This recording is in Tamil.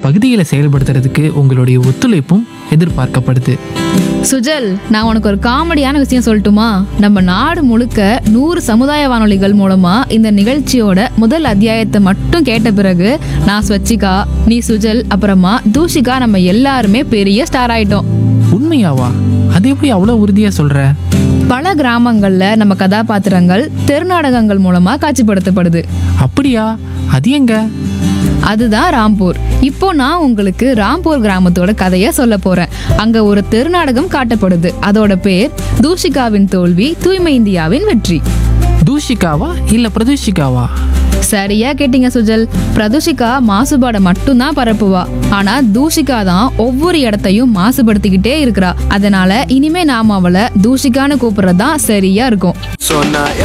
பகுதிகளை செயல்படுத்துறதுக்கு உங்களுடைய ஒத்துழைப்பும் எதிர்பார்க்கப்படுது சுஜல் நான் உனக்கு ஒரு காமெடியான விஷயம் சொல்லட்டுமா நம்ம நாடு முழுக்க நூறு சமுதாய வானொலிகள் மூலமா இந்த நிகழ்ச்சியோட முதல் அத்தியாயத்தை மட்டும் கேட்ட பிறகு நான் ஸ்வச்சிகா நீ சுஜல் அப்புறமா தூஷிகா நம்ம எல்லாருமே பெரிய ஸ்டார் ஆயிட்டோம் உண்மையாவா அது எப்படி அவ்வளோ உறுதியாக சொல்கிற பல கிராமங்கள்ல நம்ம கதாபாத்திரங்கள் தெருநாடகங்கள் மூலமா காட்சிப்படுத்தப்படுது அப்படியா அது எங்க அதுதான் ராம்பூர் இப்போ நான் உங்களுக்கு ராம்பூர் கிராமத்தோட கதையை சொல்ல போறேன் அங்க ஒரு தெருநாடகம் காட்டப்படுது அதோட பேர் தூஷிகாவின் தோல்வி தூய்மை இந்தியாவின் வெற்றி தூஷிகாவா இல்லை பிரதூஷிகாவா சரியா கேட்டீங்க சுஜல் பிரதுஷிகா மாசுபாடை மட்டும்தான் பரப்புவா ஆனா தூஷிகா தான் ஒவ்வொரு இடத்தையும் மாசுபடுத்திக்கிட்டே இருக்கிறா அதனால இனிமே நாம அவளை தூஷிகான்னு கூப்பிடுறது தான் சரியா இருக்கும் சொன்னா